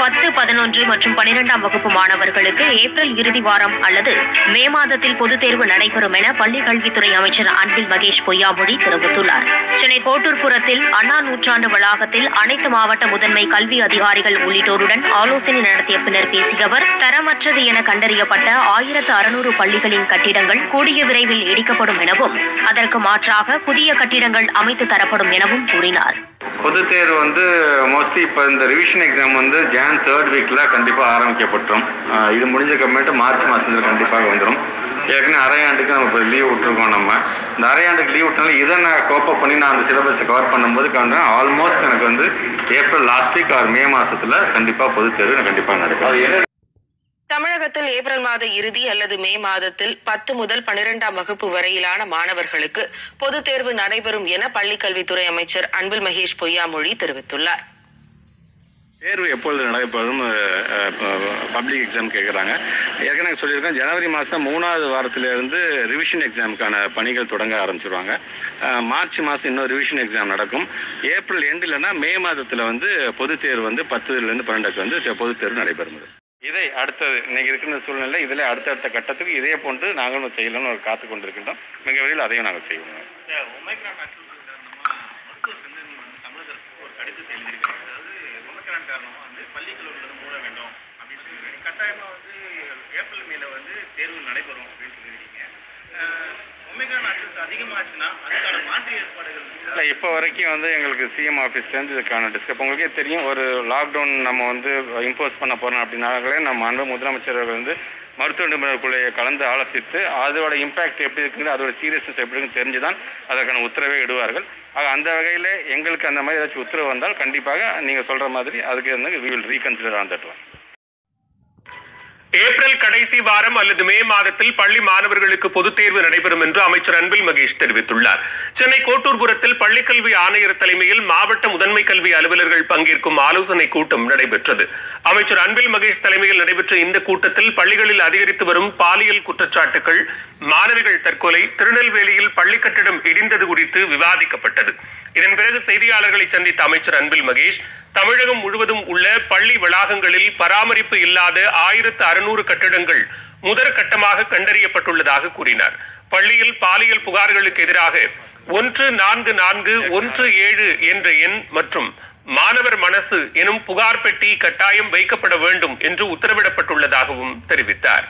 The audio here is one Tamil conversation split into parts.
பத்து பதினொன்று மற்றும் பனிரெண்டாம் வகுப்பு மாணவர்களுக்கு ஏப்ரல் இறுதி வாரம் அல்லது மே மாதத்தில் பொதுத் தேர்வு நடைபெறும் என பள்ளிக் கல்வித்துறை அமைச்சர் அன்பில் மகேஷ் பொய்யாமொழி தெரிவித்துள்ளார் சென்னை கோட்டூர்புரத்தில் அண்ணா நூற்றாண்டு வளாகத்தில் அனைத்து மாவட்ட முதன்மை கல்வி அதிகாரிகள் உள்ளிட்டோருடன் ஆலோசனை நடத்திய பின்னர் பேசிய அவர் தரமற்றது என கண்டறியப்பட்ட ஆயிரத்து அறுநூறு பள்ளிகளின் கட்டிடங்கள் கூடிய விரைவில் இடிக்கப்படும் எனவும் அதற்கு மாற்றாக புதிய கட்டிடங்கள் அமைத்து தரப்படும் எனவும் கூறினார் பொதுத் தேர்வு வந்து மோஸ்ட்லி இப்போ இந்த ரிவிஷன் எக்ஸாம் வந்து ஜான் தேர்ட் வீக்கில் கண்டிப்பாக ஆரம்பிக்கப்பட்டுரும் ஆஹ் இது முடிஞ்சக்கப்புறமேட்டு மார்ச் மாதத்தில் கண்டிப்பாக வந்துடும் ஏற்கனவே அரையாண்டுக்கு நம்ம இப்போ லீவ் விட்டுருக்கோம் நம்ம இந்த அரையாண்டுக்கு லீவ் விட்டனால இதை நான் கோப்பப் பண்ணி நான் அந்த சிலபஸை கவர் பண்ணும்போது கண்டேன் ஆல்மோஸ்ட் எனக்கு வந்து April last week or May மாதத்தில் கண்டிப்பாக பொதுத் தேர்வு எனக்கு கண்டிப்பாக நடக்கும் தமிழகத்தில் ஏப்ரல் மாத இறுதி அல்லது மே மாதத்தில் பத்து முதல் பனிரெண்டாம் வகுப்பு வரையிலான மாணவர்களுக்கு பொதுத் தேர்வு நடைபெறும் என பள்ளிக் கல்வித்துறை அமைச்சர் அன்பில் மகேஷ் பொய்யாமொழி தெரிவித்துள்ளார் தேர்வு எப்பொழுது நடைபெறும் பப்ளிக் எக்ஸாம் கேட்குறாங்க ஏற்கனவே சொல்லியிருக்கேன் ஜனவரி மாதம் மூணாவது வாரத்திலிருந்து ரிவிஷன் எக்ஸாமுக்கான பணிகள் தொடங்க ஆரம்பிச்சிருவாங்க அஹ், மார்ச் மாதம் இன்னும் ரிவிஷன் எக்ஸாம் நடக்கும் ஏப்ரல் எண்டில்னா மே மாதத்தில் வந்து பொதுத் தேர்வு வந்து பத்துலேருந்து பன்னெண்டுக்கு வந்து தே- பொதுத் தேர்வு நடைபெறும் இதை அடுத்தது இன்னைக்கு இருக்கிற சூழ்நிலை இதில் அடுத்தடுத்த கட்டத்துக்கு இதே போன்று நாங்களும் செய்யலாம்னு ஒரு காத்து கொண்டிருக்கின்றோம் மிக விரைவில் அதையும் நாங்கள் செய்வோம் ஒமைக்ரான் அச்சுறுத்தல் காரணமா மருத்துவ சிந்தனை வந்து தமிழக அரசுக்கு ஒரு கடிதத்தை எழுதியிருக்காங்க அதாவது ஒமைக்ரான் காரணமா வந்து பள்ளிகள் வந்து மூட வேண்டும் அப்படின்னு சொல்லியிருக்காங்க கட்டாயமா வந்து ஏப்ரல் மேல வந்து தேர்வு நடைபெறும் அப்படின்னு சொல்லியிருக்கீங்க அஹ், ஒமைக்ரான் அச்சுறுத்தல் அதிகமாச்சுன்னா அதுக்கான மாற்று ஏற்பாடுகள் இல்லை இப்போ வரைக்கும் வந்து எங்களுக்கு சிஎம் ஆஃபீஸ்லேருந்து இதுக்கான டிஸ்கப் உங்களுக்கே தெரியும் ஒரு லாக்டவுன் நம்ம வந்து இம்போஸ் பண்ண போகிறோம் அப்படின்னாலே நம்ம அன்பு முதலமைச்சர் அவர்கள் வந்து மருத்துவ நிபுணர்களுடைய கலந்து ஆலோசித்து அதோட இம்பாக்ட் எப்படி இருக்குன்னு அதோட சீரியஸ்னஸ் எப்படி இருக்குன்னு தெரிஞ்சு தான் அதற்கான உத்தரவை இடுவார்கள் ஆக அந்த வகையில் எங்களுக்கு அந்த மாதிரி ஏதாச்சும் உத்தரவு வந்தால் கண்டிப்பாக நீங்கள் சொல்கிற மாதிரி அதுக்கு வந்து we will reconsider on that one April கடைசி வாரம் அல்லது மே மாதத்தில் பள்ளி மாணவர்களுக்கு பொதுத் தேர்வு நடைபெறும் என்று அமைச்சர் அன்பில் மகேஷ் தெரிவித்துள்ளார் சென்னை கோட்டூர்புரத்தில் பள்ளிக்கல்வி ஆணையர் தலைமையில் மாவட்ட முதன்மை கல்வி அலுவலர்கள் பங்கேற்கும் ஆலோசனை கூட்டம் நடைபெற்றது அமைச்சர் அன்பில் மகேஷ் தலைமையில் நடைபெற்ற இந்த கூட்டத்தில் பள்ளிகளில் அதிகரித்து வரும் பாலியல் குற்றச்சாட்டுகள் மாணவிகள் தற்கொலை திருநெல்வேலியில் பள்ளி கட்டிடம் இடிந்தது குறித்து விவாதிக்கப்பட்டது இதன் பிறகு செய்தியாளர்களை சந்தித்த அமைச்சர் அன்பில் மகேஷ் தமிழகம் முழுவதும் உள்ள பள்ளி வளாகங்களில் பராமரிப்பு இல்லாத ஆயிரத்து அறுநூறு கட்டிடங்கள் முதற் கட்டமாக கண்டறியப்பட்டுள்ளதாக கூறினார் பள்ளியில் பாலியல் புகார்களுக்கு எதிராக ஒன்று நான்கு நான்கு ஒன்று ஏழு என்ற எண் மற்றும் மாணவர் மனசு எனும் புகார் பெட்டி கட்டாயம் வைக்கப்பட வேண்டும் என்று உத்தரவிடப்பட்டுள்ளதாகவும் தெரிவித்தார்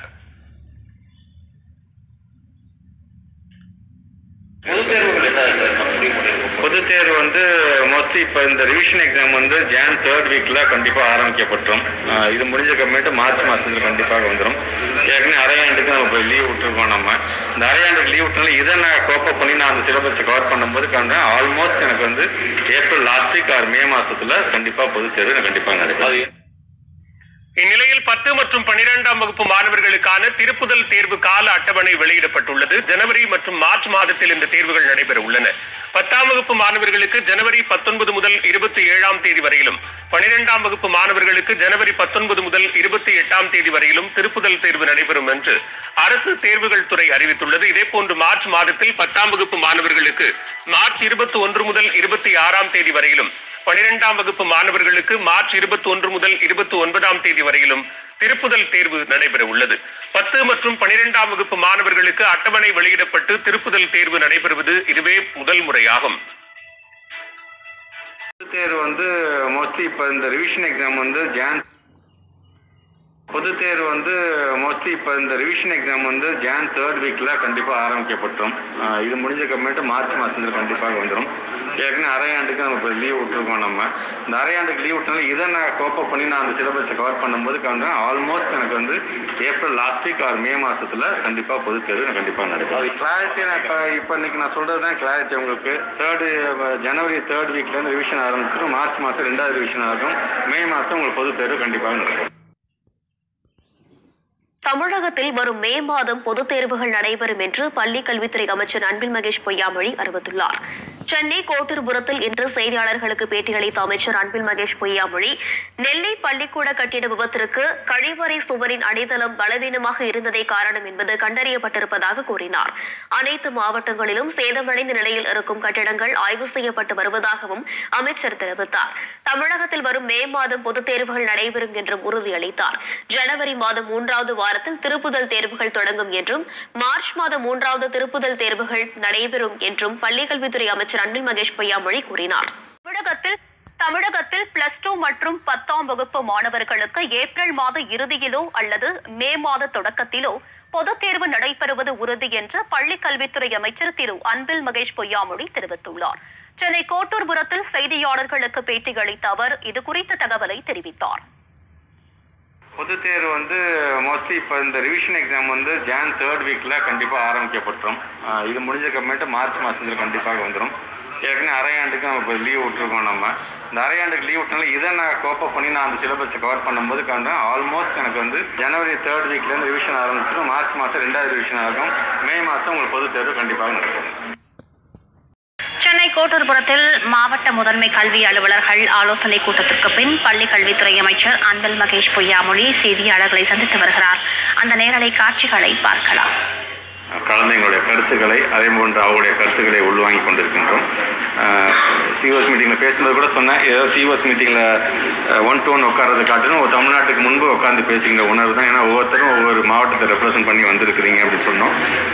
பொதுத் தேர்வு வந்து மோஸ்ட்லி இப்போ இந்த ரிவிஷன் எக்ஸாம் வந்து ஜான் தேர்ட் வீக்கில் கண்டிப்பாக ஆரம்பிக்கப்பட்டுரும் ஆஹ் இது முடிஞ்சக்கப்புறமேட்டு மார்ச் மாதத்தில் கண்டிப்பாக வந்துடும் ஏற்கனவே அரையாண்டுக்கு நம்ம இப்போ லீவ் விட்டுருக்கோம் நம்ம இந்த அரையாண்டுக்கு லீவ் விட்டனால இதை நான் கோப்பப் பண்ணி நான் அந்த சிலபஸை கவர் பண்ணும்போது கண்டேன் ஆல்மோஸ்ட் எனக்கு வந்து April last week or May மாதத்தில் கண்டிப்பாக பொதுத் தேர்வு எனக்கு கண்டிப்பாக நடக்கும் இந்நிலையில் பத்து மற்றும் பனிரெண்டாம் வகுப்பு மாணவர்களுக்கான திருப்புதல் தேர்வு கால அட்டவணை வெளியிடப்பட்டுள்ளது ஜனவரி மற்றும் மார்ச் மாதத்தில் இந்த தேர்வுகள் நடைபெற உள்ளன பத்தாம் வகுப்பு மாணவர்களுக்கு ஜனவரி பத்தொன்பது முதல் இருபத்தி ஏழாம் தேதி வரையிலும் பனிரெண்டாம் வகுப்பு மாணவர்களுக்கு ஜனவரி பத்தொன்பது முதல் இருபத்தி எட்டாம் தேதி வரையிலும் திருப்புதல் தேர்வு நடைபெறும் என்று அரசு தேர்வுகள் துறை அறிவித்துள்ளது இதேபோன்று மார்ச் மாதத்தில் பத்தாம் வகுப்பு மாணவர்களுக்கு மார்ச் இருபத்தி ஒன்று முதல் இருபத்தி ஆறாம் தேதி வரையிலும் பனிரெண்டாம் வகுப்பு மாணவர்களுக்கு மார்ச் இருபத்தி ஒன்று முதல் இருபத்தி ஒன்பதாம் தேதி வரையிலும் திருப்புதல் தேர்வு நடைபெற உள்ளது பத்து மற்றும் பனிரெண்டாம் வகுப்பு மாணவர்களுக்கு அட்டவணை வெளியிடப்பட்டு திருப்புதல் தேர்வு நடைபெறுவது இதுவே முதல் முறையாகும் பொதுத் தேர்வு வந்து மோஸ்ட்லி இப்போ இந்த ரிவிஷன் எக்ஸாம் வந்து ஜான் பொதுத் தேர்வு வந்து மோஸ்ட்லி இப்போ இந்த ரிவிஷன் எக்ஸாம் வந்து ஜான் தேர்ட் வீக்கில் கண்டிப்பாக ஆரம்பிக்கப்பட்டுரும் ஆஹ் இது முடிஞ்சக்கப்புறமேட்டு மார்ச் மாதத்தில் கண்டிப்பாக வந்துடும் ஏற்கனவே அரையாண்டுக்கு நம்ம இப்போ லீவ் விட்டுருக்கோம் நம்ம இந்த அரையாண்டுக்கு லீவ் விட்டனால இதை நான் கோப்பப் பண்ணி நான் அந்த சிலபஸை கவர் பண்ணும்போது கண்டேன் ஆல்மோஸ்ட் எனக்கு வந்து April last week or May மாதத்தில் கண்டிப்பாக பொதுத் தேர்வு எனக்கு கண்டிப்பாக நடக்கும் கிளாரிட்டி நான் இப்போ இப்போ இன்னைக்கு நான் சொல்கிறது தான் கிளாரிட்டி உங்களுக்கு தேர்டு ஜனவரி தேர்ட் வீக்லேருந்து ரிவிஷன் ஆரம்பிச்சிடும் மார்ச் மாதம் ரெண்டாவது ரிவிஷன் ஆகும் மே மாதம் உங்களுக்கு பொதுத் தேர்வு கண்டிப்பாக நடக்கும் தமிழகத்தில் வரும் மே மாதம் பொதுத் தேர்வுகள் நடைபெறும் என்று பள்ளி கல்வித்துறை அமைச்சர் அன்பில் மகேஷ் பொய்யாமொழி அறிவித்துள்ளார் சென்னை கோட்டூர்புரத்தில் இன்று செய்தியாளர்களுக்கு பேட்டியளித்த அமைச்சர் அன்பில் மகேஷ் பொய்யாமொழி நெல்லை பள்ளிக்கூட கட்டிட விபத்திற்கு கழிவறை சுவரின் அடித்தளம் பலவீனமாக இருந்ததே காரணம் என்பது கண்டறியப்பட்டிருப்பதாக கூறினார் அனைத்து மாவட்டங்களிலும் சேதமடைந்த நிலையில் இருக்கும் கட்டிடங்கள் ஆய்வு செய்யப்பட்டு வருவதாகவும் அமைச்சர் தெரிவித்தார் தமிழகத்தில் வரும் மே மாதம் பொதுத் தேர்வுகள் நடைபெறும் என்றும் உறுதியளித்தார் ஜனவரி மாதம் மூன்றாவது வாரத்தில் திருப்புதல் தேர்வுகள் தொடங்கும் என்றும் மார்ச் மாதம் மூன்றாவது திருப்புதல் தேர்வுகள் நடைபெறும் என்றும் பள்ளிக்கல்வித்துறை அமைச்சர் அன்பில் மகேஷ் பொய்யாமொழி கூறினார் தமிழகத்தில் தமிழகத்தில் பிளஸ் டூ மற்றும் பத்தாம் வகுப்பு மாணவர்களுக்கு ஏப்ரல் மாத இறுதியிலோ அல்லது மே மாத தொடக்கத்திலோ பொதுத் தேர்வு நடைபெறுவது உறுதி என்று பள்ளிக் கல்வித்துறை அமைச்சர் திரு அன்பில் மகேஷ் பொய்யாமொழி தெரிவித்துள்ளார் சென்னை கோட்டூர்புரத்தில் செய்தியாளர்களுக்கு பேட்டியளித்த அவர் இதுகுறித்த தகவலை தெரிவித்தார் பொதுத் தேர்வு வந்து மோஸ்ட்லி இப்போ இந்த ரிவிஷன் எக்ஸாம் வந்து ஜான் தேர்ட் வீக்கில் கண்டிப்பாக ஆரம்பிக்கப்பட்டுரும் ஆஹ் இது முடிஞ்சக்கப்புறமேட்டு மார்ச் மாதத்தில் கண்டிப்பாக வந்துடும் ஏற்கனவே அரையாண்டுக்கு நம்ம இப்போ லீவ் விட்டுருக்கோம் நம்ம இந்த அரையாண்டுக்கு லீவ் விட்டனால இதை நான் கோப்பப் பண்ணி நான் அந்த சிலபஸை கவர் பண்ணும்போது கண்டேன் ஆல்மோஸ்ட் எனக்கு வந்து ஜனவரி தேர்ட் வீக்லேருந்து ரிவிஷன் ஆரம்பிச்சிடும் மார்ச் மாதம் ரெண்டாவது ரிவிஷன் ஆகும் மே மாதம் உங்களுக்கு பொதுத் தேர்வு கண்டிப்பாக நடக்கும் சென்னை கோட்டூர்புரத்தில் மாவட்ட முதன்மை கல்வி அலுவலர்கள் ஆலோசனை கூட்டத்திற்கு பின் பள்ளி கல்வித்துறை அமைச்சர் அன்பில் மகேஷ் பொய்யாமொழி செய்தியாளர்களை சந்தித்து வருகிறார் அந்த நேரலை காட்சிகளை பார்க்கலாம் குழந்தைங்களுடைய கருத்துக்களை அதே போன்று அவருடைய கருத்துக்களை உள்வாங்கி கொண்டிருக்கின்றோம் சிஓஎஸ் மீட்டிங்கில் பேசும்போது கூட சொன்னேன் ஏதோ சிஓஎஸ் மீட்டிங்கில் ஒன் டு ஒன் உட்காரதை காட்டிலும் ஒரு தமிழ்நாட்டுக்கு முன்பு உட்காந்து பேசுகின்ற உணர்வு தான் ஏன்னா ஒவ்வொருத்தரும் ஒவ்வொரு மாவட்டத்தை ரெப்ரசன்ட் பண்ணி வந்திருக்கிறீங்க அப்படின்னு சொன்னோம்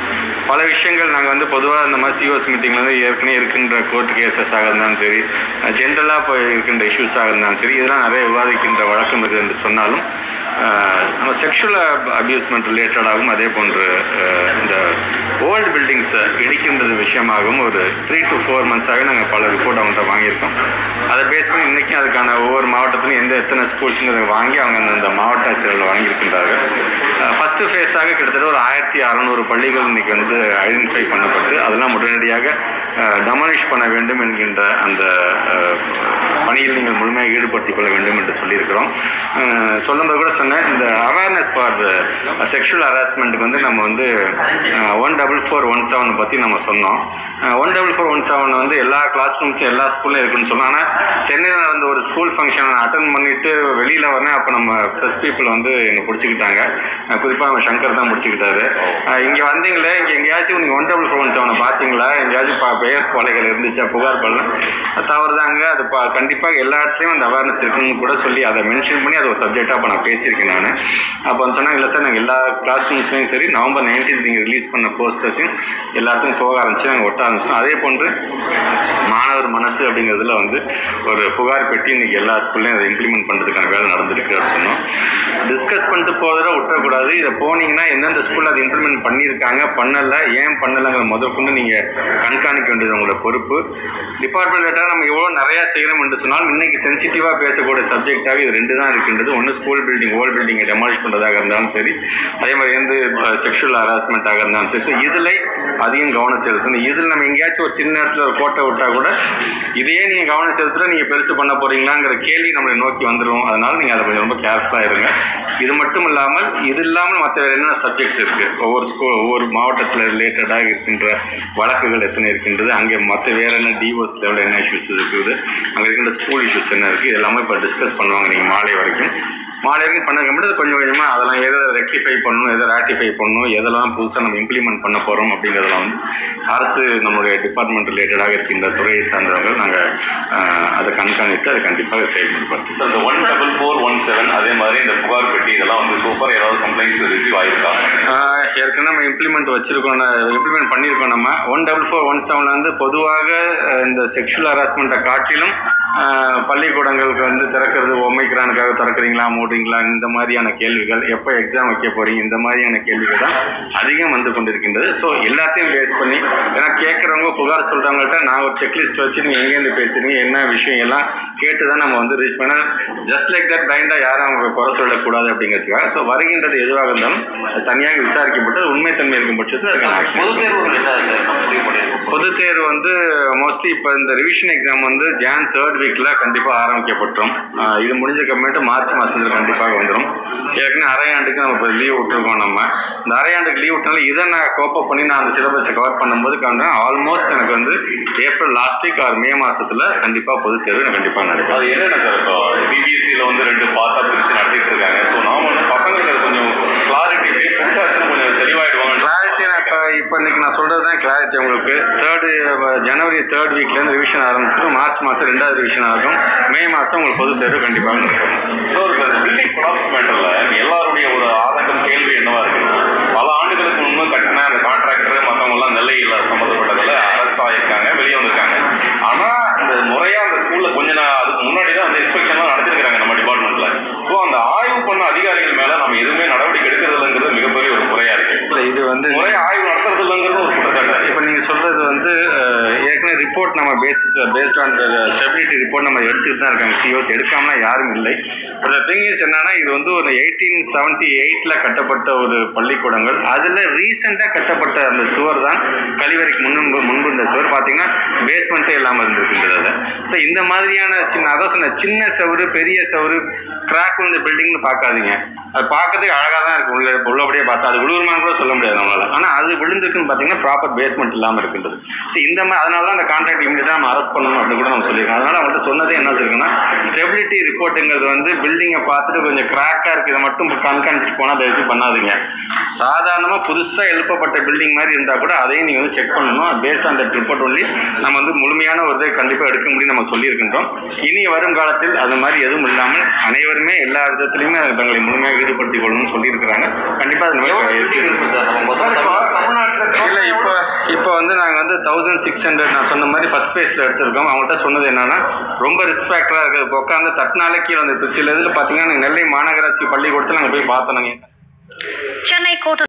பல விஷயங்கள் நாங்கள் வந்து பொதுவாக இந்த மாதிரி சிஓஎஸ் மீட்டிங்கில் வந்து ஏற்கனவே இருக்கின்ற கோர்ட் கேசஸாக இருந்தாலும் சரி ஜென்ரலாக இப்போ இருக்கின்ற இஷ்யூஸாக இருந்தாலும் சரி இதெல்லாம் நிறைய விவாதிக்கின்ற வழக்கம் இருக்குது என்று சொன்னாலும் ஆஹ் நம்ம செக்ஷுவல் அபியூஸ்மெண்ட் ரிலேட்டடாகவும் அதே போன்று ஆஹ் இந்த ஓல்டு பில்டிங்ஸை இடிக்கின்றது விஷயமாகவும் ஒரு த்ரீ டு ஃபோர் மந்த்ஸாகவே நாங்கள் பல ரிப்போர்ட் அவங்கள்ட்ட வாங்கியிருக்கோம் அதை பேஸ் பண்ணி இன்றைக்கும் அதுக்கான ஒவ்வொரு மாவட்டத்திலும் எந்த எத்தனை ஸ்கூல்ஸுங்கிறத வாங்கி அவங்க அந்தந்த மாவட்ட ஆசிரியர்கள் வாங்கியிருக்கின்றார்கள் ஃபஸ்ட்டு ஃபேஸாக கிட்டத்தட்ட ஒரு ஆயிரத்தி அறநூறு பள்ளிகள் இன்றைக்கி வந்து ஐடென்டிஃபை பண்ணப்பட்டு அதெல்லாம் உடனடியாக டெமாலிஷ் பண்ண வேண்டும் என்கின்ற அந்த அஹ், பணியில் நீங்கள் முழுமையாக ஈடுபடுத்திக் கொள்ள வேண்டும் என்று சொல்லியிருக்கிறோம் அஹ், சொல்லும்போது கூட சொன்னேன் இந்த அவேர்னஸ் ஃபார் செக்ஷுவல் ஹராஸ்மெண்ட்டுக்கு வந்து நம்ம வந்து ஒன் டபுள் ஃபோர் ஒன் செவனை பற்றி நம்ம சொன்னோம் one double four one seven வந்து எல்லா கிளாஸ் ரூம்ஸும் எல்லா ஸ்கூல்லையும் இருக்குன்னு சொன்னோம் ஆனால் சென்னையில் நடந்த ஒரு ஸ்கூல் ஃபங்க்ஷன் அட்டன் பண்ணிட்டு வெளியில் வரேன் அப்போ நம்ம ப்ரெஸ் பீப்புள் வந்து என்னை பிடிச்சிக்கிட்டாங்க குறிப்பாக நம்ம சங்கர் தான் பிடிச்சிக்கிட்டாரு இங்கே வந்தீங்களே இங்கே எங்கேயாச்சும் நீங்கள் ஒன் டபுள் ஃபோர் ஒன் செவனை பார்த்தீங்களா எங்கேயாச்சும் பா பெயர் கொலைகள் இருந்துச்சா புகார் பண்ணலாம் தவறு தாங்க அது பா கண்டிப்பாக எல்லா இடத்துலையும் அந்த அவேர்னஸ் இருக்குன்னு கூட சொல்லி அதை மென்ஷன் பண்ணி அது ஒரு சப்ஜெக்டாக இப்போ நான் பேசியிருக்கேன் நான் அப்போ வந்து சொன்னாங்க இல்லை சார் நாங்கள் எல்லா கிளாஸ் ரூம்ஸ்லையும் சரி நவம்பர் நைன்டீன் நீங்கள் ரிலீஸ் பண்ண போஸ்டர்ஸையும் எல்லாத்துக்கும் போக ஆரம்பிச்சு நாங்கள் ஒட்ட ஆரம்பிச்சோம் அதே போன்று மாணவர் மனசு அப்படிங்கிறதுல வந்து ஒரு புகார் பெட்டி இன்னைக்கு எல்லா ஸ்கூல்லையும் அதை இம்ப்ளிமெண்ட் பண்ணுறதுக்கான வேலை நடந்திருக்கு அப்படின்னு சொன்னோம் டிஸ்கஸ் பண்ணிட்டு போகிறத விட்டுறக்கூடாது இதை போனீங்கன்னா எந்தெந்த ஸ்கூலில் அதை இம்ப்ளிமெண்ட் பண்ணியிருக்காங்க பண்ணலை ஏன் பண்ணலைங்கிற முதற்கொண்டு நீங்கள் கண்காணிக்க வேண்டியது உங்களோட பொறுப்பு டிபார்ட்மெண்ட் லேட்டாக நம்ம எவ்வளோ நிறையா செய்கிறோம் என்று சொன்னால் இன்னைக்கு சென்சிட்டிவாக பேசக்கூடிய சப்ஜெக்டாக இது ரெண்டு தான் இருக்கின்றது ஒன்று ஸ்கூல் பில்டிங் ஓல்ட் பில்டிங்கை டெமாலிஷ் பண்ணுறதாக இருந்தாலும் சரி அதே மாதிரி வந்து செக்ஷுவல் ஹராஸ்மெண்ட்டாக இருந்தாலும் சரி ஸோ இதில் அதிகம் கவனம் செலுத்தணும் இதில் நம்ம எங்கேயாச்சும் ஒரு சின்ன இடத்துல ஒரு கோட்டை விட்டால் கூட இதையே நீங்கள் கவனம் செலுத்துகிற நீங்கள் பெருசு பண்ண போகிறீங்களாங்கிற கேள்வி நம்மளை நோக்கி வந்துடும் அதனால் நீங்கள் அதை கொஞ்சம் ரொம்ப கேர்ஃபுல்லாக இருங்க இது மட்டும் இல்லாமல் இது இல்லாமல் மற்ற வேறு என்னென்ன சப்ஜெக்ட்ஸ் இருக்குது ஒவ்வொரு ஸ்கூல் ஒவ்வொரு மாவட்டத்தில் ரிலேட்டடாக இருக்கின்ற வழக்குகள் எத்தனை இருக்கின்றது அங்கே மற்ற வேறு என்ன டிவோர்ஸ் லெவலில் என்ன இஷ்யூஸ் இருக்குது அங்கே இருக்கின்ற ஸ்கூல் இஷ்யூஸ் என்ன இருக்குது எல்லாமே இப்போ டிஸ்கஸ் பண்ணுவாங்க நீங்கள் மாலை வரைக்கும் மாலை வரைக்கும் பண்ண கம்பிட்டு கொஞ்சம் கொஞ்சமாக அதெல்லாம் எதை ரெக்டிஃபை பண்ணணும் எதை ராட்டிஃபை பண்ணணும் எதெல்லாம் புதுசாக நம்ம இம்ப்ளிமெண்ட் பண்ண போகிறோம் அப்படிங்கிறதெல்லாம் வந்து அரசு நம்மளுடைய டிபார்ட்மெண்ட் ரிலேட்டடாக இருக்கின்ற துறையை சார்ந்தவர்கள் நாங்கள் அதை கண்காணித்து அதை கண்டிப்பாக செயல்படுத்தும் சார் இந்த one double four one seven அதே மாதிரி இந்த புகார் பெட்டி இதெல்லாம் வந்து சூப்பர் ஏதாவது கம்ப்ளைண்ட்ஸ் ரிசீவ் ஆயிருக்கா ஆஹ் ஏற்கனவே நம்ம இம்ப்ளிமெண்ட் வச்சிருக்கோம் இம்ப்ளிமெண்ட் பண்ணியிருக்கோம் நம்ம ஒன் டபுள் ஃபோர் ஒன் செவனில் வந்து பொதுவாக அஹ், இந்த செக்ஷுவல் ஹராஸ்மெண்ட்டை காட்டிலும் ஆஹ், பள்ளிக்கூடங்களுக்கு வந்து திறக்கிறது ஒமைக்ரானுக்காக திறக்கிறீங்களா மூடுறீங்களா இந்த மாதிரியான கேள்விகள் எப்போ எக்ஸாம் வைக்க போறீங்க இந்த மாதிரியான கேள்விகள் தான் அதிகம் வந்து கொண்டிருக்கின்றது ஸோ எல்லாத்தையும் பேஸ் பண்ணி ஏன்னா கேட்குறவங்க புகார் சொல்கிறவங்கள்ட்ட நான் ஒரு செக்லிஸ்ட் வச்சு நீங்கள் எங்கேருந்து பேசுறீங்க என்ன விஷயம் எல்லாம் கேட்டு தான் நம்ம வந்து ரீச் பண்ண ஜஸ்ட் லைக் தட் பிளைண்டாக யாரும் அவங்க குறை சொல்லக்கூடாது அப்படிங்கிறதுக்காக ஸோ வருகின்றது எதுவாக இருந்தாலும் அது தனியாக விசாரிக்கப்பட்டு அது உண்மைத்தன்மை இருக்கும் பட்சத்தில் அதுக்கான action பொது தேர்வுகள் என்ன சார் முடிவு பண்ணியிருக்கோம் பொது தேர்வு வந்து மோஸ்ட்லி இப்போ இந்த ரிவிஷன் எக்ஸாம் வந்து ஜான் தேர்ட் வீக்கில் கண்டிப்பாக ஆரம்பிக்கப்பட்டுரும் ஆஹ் இது முடிஞ்சக்கப்புறமேட்டு மார்ச் மாதத்தில் கண்டிப்பாக வந்துடும் ஏற்கனவே அரையாண்டுக்கு நம்ம இப்போ லீவ் விட்டுருக்கோம் நம்ம இந்த அரையாண்டுக்கு லீவ் விட்டனால இதை நான் கோப்பப் பண்ணி நான் அந்த சிலபஸை கவர் பண்ணும்போது கண்டேன் ஆல்மோஸ்ட் எனக்கு வந்து April last week or May மாசத்துல கண்டிப்பாக பொதுத் தேர்வு எனக்கு கண்டிப்பாக நடக்கும் அது என்னென்ன சார் இப்போ சிபிஎஸ்சியில் வந்து ரெண்டு பார்ட்டாக பிரித்து நடத்திட்டு இருக்காங்க ஸோ நாம வந்து பசங்களுக்கு அது கொஞ்சம் கிளாரிட்டி கொடுத்தாச்சுன்னா கொஞ்சம் தெளிவாயிடுவாங்க கிளாரிட்டி நான் இப்போ இப்போ இன்னைக்கு நான் சொல்கிறது தான் கிளாரிட்டி உங்களுக்கு தேர்டு ஜனவரி தேர்ட் வீக்லேருந்து ரிவிஷன் ஆரம்பிச்சிடும் மார்ச் மாதம் ரெண்டாவது ரிவிஷன் ஆகும் மே மாதம் உங்களுக்கு பொதுத் தேர்வு கண்டிப்பாக நடக்கும் இன்னொரு சார் பில்டிங் கொலாப்ஸ் மேட்டரில் எல்லாருடைய ஒரு ஆதங்கம் கேள்வி என்னவா இருக்குன்னா பல ஆண்டுகளுக்கு முன்பு கட்டின அந்த கான்ட்ராக்டர் மற்றவங்கலாம் நெல்லையில் சம்மந்தப்பட்டதில் அரெஸ்ட் ஆகியிருக்காங்க வெளியே வந்திருக்காங்க ஆனால் இந்த முறையாக அந்த ஸ்கூலில் கொஞ்ச நாள் அதுக்கு முன்னாடி தான் அந்த இன்ஸ்பெக்ஷன்லாம் நடத்திருக்கிறாங்க நம்ம டிபார்ட்மெண்ட்டில் ஸோ அந்த ஆய்வு பண்ண அதிகாரிகள் மேலே நம்ம எதுவுமே நடவடிக்கை எடுக்கிறதுங்கிறது மிகப்பெரிய ஒரு குறையாக இருக்கு இல்லை இது வந்து முறையாக ஆய்வு நடத்துறது இல்லைங்கிறது ஒரு குற்றச்சாட்டு இப்போ நீங்கள் சொல்கிறது வந்து அஹ், ஏற்கனவே ரிப்போர்ட் நம்ம basis based on stability report நம்ம எடுத்துட்டு தான் இருக்காங்க சிஓஸ் எடுக்காமலாம் யாரும் இல்லை பட் திங் இஸ் என்னன்னா இது வந்து ஒரு எயிட்டீன் செவன்ட்டி எயிட்டில் கட்டப்பட்ட ஒரு பள்ளிக்கூடங்கள் அதில் ரீசெண்டாக கட்டப்பட்ட அந்த சுவர் தான் கழிவறைக்கு முன்பு முன்பு இந்த சுவர் பார்த்தீங்கன்னா பேஸ்மெண்ட்டே இல்லாமல் இருந்திருக்கின்றது அது ஸோ இந்த மாதிரியான சின்ன அதான் சொன்ன சின்ன சவுறு பெரிய சவுறு கிராக் விழுந்த பில்டிங்னு பார்க்காதீங்க அது பார்க்கறதுக்கு அழகாக தான் இருக்கும் உள்ள உள்ளபடியே பார்த்தா அது விழுவுமான்னு கூட சொல்ல முடியாது நம்மளால ஆனால் அது விழுந்திருக்குன்னு பார்த்தீங்கன்னா ப்ராப்பர் பேஸ்மெண்ட் இல்லாமல் இருக்கின்றது ஸோ இந்த மாதிரி அதனால தான் அந்த கான்ட்ராக்ட் இமீடியட்டாக நம்ம அரெஸ்ட் பண்ணணும் அப்படின்னு கூட நம்ம சொல்லியிருக்கோம் அதனால அவங்கள்ட்ட சொன்னதே என்ன சொல்லியிருக்கோன்னா ஸ்டெபிலிட்டி ரிப்போர்ட்டுங்கிறது வந்து பில்டிங்கை பார்த்துட்டு கொஞ்சம் கிராக்காக இருக்குது இதை மட்டும் கண்காணிச்சிட்டு போனால் தயவுசெய்து பண்ணாதீங்க சாதாரணமாக புதுசாக எழுப்பப்பட்ட பில்டிங் மாதிரி இருந்தால் கூட அதையும் நீங்கள் வந்து செக் பண்ணணும் based on that report only நம்ம வந்து முழுமையான ஒரு இதை கண்டிப்பாக எடுக்க முடியும் நம்ம சொல்லியிருக்கின்றோம் இனி வரும் காலத்தில் அது மாதிரி எதுவும் இல்லாமல் அனைவருமே எல்லா விதத்திலையுமே அதை தங்களை முழுமையாக ஈடுபடுத்திக் கொள்ளணும்னு சொல்லியிருக்கிறாங்க கண்டிப்பாக அது மாதிரி இல்லை இப்போ இப்போ வந்து நாங்கள் வந்து தௌசண்ட் சிக்ஸ் ஹண்ட்ரட் நான் சொன்ன மாதிரி ஃபர்ஸ்ட் ஃபேஸில் எடுத்திருக்கோம் அவங்கள்ட்ட சொன்னது என்னன்னா ரொம்ப ரிஸ்க் ஃபேக்டராக இருக்குது இப்போ உட்காந்து தட்டினாலே கீழே வந்து இப்போ சில இதில் பார்த்தீங்கன்னா நெல்லை மாநகராட்சி பள்ளிக்கூடத்தில் நாங்கள் போய் பார்த்தோம் நாங்கள் சென்னை கோட்டூர்